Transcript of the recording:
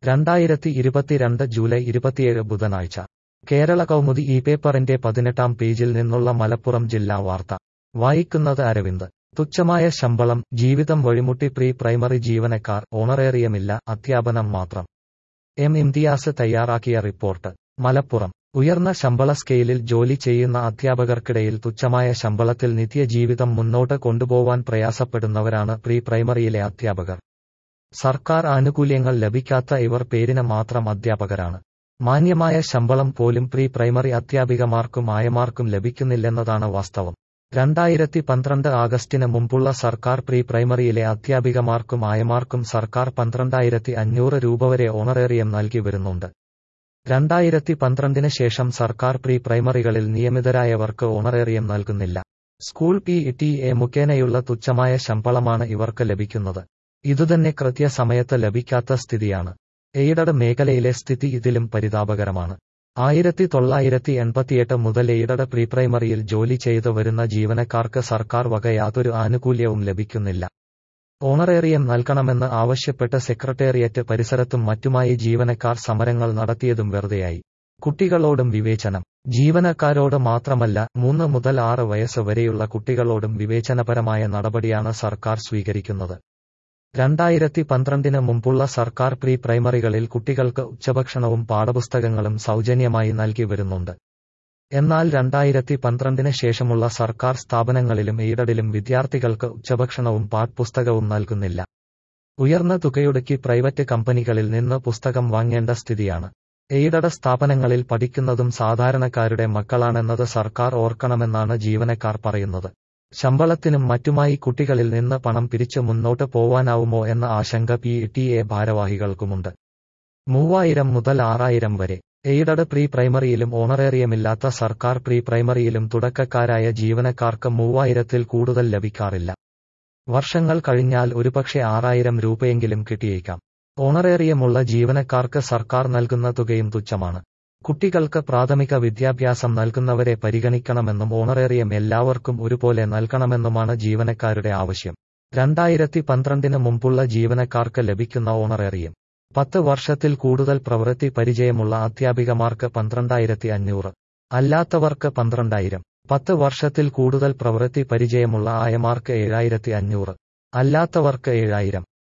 രണ്ടായിരത്തി ഇരുപത്തിരണ്ട് ജൂലൈ ഇരുപത്തിയേഴ് ബുധനാഴ്ച കേരള കൗമുദി ഈ പേപ്പറിന്റെ പതിനെട്ടാം പേജിൽ നിന്നുള്ള മലപ്പുറം ജില്ലാ വാർത്ത വായിക്കുന്നത് അരവിന്ദ് തുച്ഛമായ ശമ്പളം ജീവിതം വഴിമുട്ടി പ്രീ പ്രൈമറി ജീവനക്കാർ ഓണറേറിയമില്ല അധ്യാപനം മാത്രം എം ഇംതിയാസ് തയ്യാറാക്കിയ റിപ്പോർട്ട് മലപ്പുറം ഉയർന്ന ശമ്പള സ്കെയിലിൽ ജോലി ചെയ്യുന്ന അധ്യാപകർക്കിടയിൽ തുച്ഛമായ ശമ്പളത്തിൽ നിത്യജീവിതം മുന്നോട്ട് കൊണ്ടുപോവാൻ പ്രയാസപ്പെടുന്നവരാണ് പ്രീ പ്രൈമറിയിലെ അധ്യാപകർ സർക്കാർ ആനുകൂല്യങ്ങൾ ലഭിക്കാത്ത ഇവർ പേരിന് മാത്രം അധ്യാപകരാണ് മാന്യമായ ശമ്പളം പോലും പ്രീ പ്രൈമറി അധ്യാപികമാർക്കും ആയമാർക്കും ലഭിക്കുന്നില്ലെന്നതാണ് വാസ്തവം രണ്ടായിരത്തി പന്ത്രണ്ട് ആഗസ്റ്റിന് മുമ്പുള്ള സർക്കാർ പ്രീ പ്രൈമറിയിലെ അധ്യാപികമാർക്കും ആയമാർക്കും സർക്കാർ പന്ത്രണ്ടായിരത്തി അഞ്ഞൂറ് രൂപ വരെ ഓണറേറിയം നൽകി വരുന്നുണ്ട് രണ്ടായിരത്തി പന്ത്രണ്ടിന് ശേഷം സർക്കാർ പ്രീ പ്രൈമറികളിൽ നിയമിതരായവർക്ക് ഓണറേറിയം നൽകുന്നില്ല സ്കൂൾ പി ടി എ മുഖേനയുള്ള തുച്ഛമായ ശമ്പളമാണ് ഇവർക്ക് ലഭിക്കുന്നത് ഇതുതന്നെ കൃത്യസമയത്ത് ലഭിക്കാത്ത സ്ഥിതിയാണ് എയ്ഡഡ് മേഖലയിലെ സ്ഥിതി ഇതിലും പരിതാപകരമാണ് ആയിരത്തി തൊള്ളായിരത്തി എൺപത്തിയെട്ട് മുതൽ എയ്ഡഡ് പ്രീ പ്രൈമറിയിൽ ജോലി ചെയ്തു വരുന്ന ജീവനക്കാർക്ക് സർക്കാർ വക യാതൊരു ആനുകൂല്യവും ലഭിക്കുന്നില്ല ഓണറേറിയം നൽകണമെന്ന് ആവശ്യപ്പെട്ട് സെക്രട്ടേറിയറ്റ് പരിസരത്തും മറ്റുമായി ജീവനക്കാർ സമരങ്ങൾ നടത്തിയതും വെറുതെയായി കുട്ടികളോടും വിവേചനം ജീവനക്കാരോട് മാത്രമല്ല മൂന്ന് മുതൽ ആറ് വയസ്സ് വരെയുള്ള കുട്ടികളോടും വിവേചനപരമായ നടപടിയാണ് സർക്കാർ സ്വീകരിക്കുന്നത് രണ്ടായിരത്തി പന്ത്രണ്ടിന് മുമ്പുള്ള സർക്കാർ പ്രീ പ്രൈമറികളിൽ കുട്ടികൾക്ക് ഉച്ചഭക്ഷണവും പാഠപുസ്തകങ്ങളും സൗജന്യമായി നൽകി വരുന്നുണ്ട് എന്നാൽ രണ്ടായിരത്തി പന്ത്രണ്ടിന് ശേഷമുള്ള സർക്കാർ സ്ഥാപനങ്ങളിലും എയ്ഡഡിലും വിദ്യാർത്ഥികൾക്ക് ഉച്ചഭക്ഷണവും പാഠ്പുസ്തകവും നൽകുന്നില്ല ഉയർന്ന തുകയൊടുക്കി പ്രൈവറ്റ് കമ്പനികളിൽ നിന്ന് പുസ്തകം വാങ്ങേണ്ട സ്ഥിതിയാണ് എയ്ഡഡ് സ്ഥാപനങ്ങളിൽ പഠിക്കുന്നതും സാധാരണക്കാരുടെ മക്കളാണെന്നത് സർക്കാർ ഓർക്കണമെന്നാണ് ജീവനക്കാർ പറയുന്നത് ശമ്പളത്തിനും മറ്റുമായി കുട്ടികളിൽ നിന്ന് പണം പിരിച്ച് മുന്നോട്ട് പോവാനാവുമോ എന്ന ആശങ്ക പി ടി എ ഭാരവാഹികൾക്കുമുണ്ട് മൂവായിരം മുതൽ ആറായിരം വരെ എയ്ഡഡ് പ്രീ പ്രൈമറിയിലും ഓണറേറിയമില്ലാത്ത സർക്കാർ പ്രീ പ്രൈമറിയിലും തുടക്കക്കാരായ ജീവനക്കാർക്ക് മൂവായിരത്തിൽ കൂടുതൽ ലഭിക്കാറില്ല വർഷങ്ങൾ കഴിഞ്ഞാൽ ഒരുപക്ഷെ ആറായിരം രൂപയെങ്കിലും കിട്ടിയേക്കാം ഓണറേറിയമുള്ള ജീവനക്കാർക്ക് സർക്കാർ നൽകുന്ന തുകയും തുച്ഛമാണ് കുട്ടികൾക്ക് പ്രാഥമിക വിദ്യാഭ്യാസം നൽകുന്നവരെ പരിഗണിക്കണമെന്നും ഓണറേറിയം എല്ലാവർക്കും ഒരുപോലെ നൽകണമെന്നുമാണ് ജീവനക്കാരുടെ ആവശ്യം രണ്ടായിരത്തി പന്ത്രണ്ടിന് മുമ്പുള്ള ജീവനക്കാർക്ക് ലഭിക്കുന്ന ഓണറേറിയം പത്ത് വർഷത്തിൽ കൂടുതൽ പ്രവൃത്തി പരിചയമുള്ള അധ്യാപികമാർക്ക് പന്ത്രണ്ടായിരത്തി അഞ്ഞൂറ് അല്ലാത്തവർക്ക് പന്ത്രണ്ടായിരം പത്ത് വർഷത്തിൽ കൂടുതൽ പ്രവൃത്തി പരിചയമുള്ള ആയമാർക്ക് ഏഴായിരത്തി അഞ്ഞൂറ് അല്ലാത്തവർക്ക് ഏഴായിരം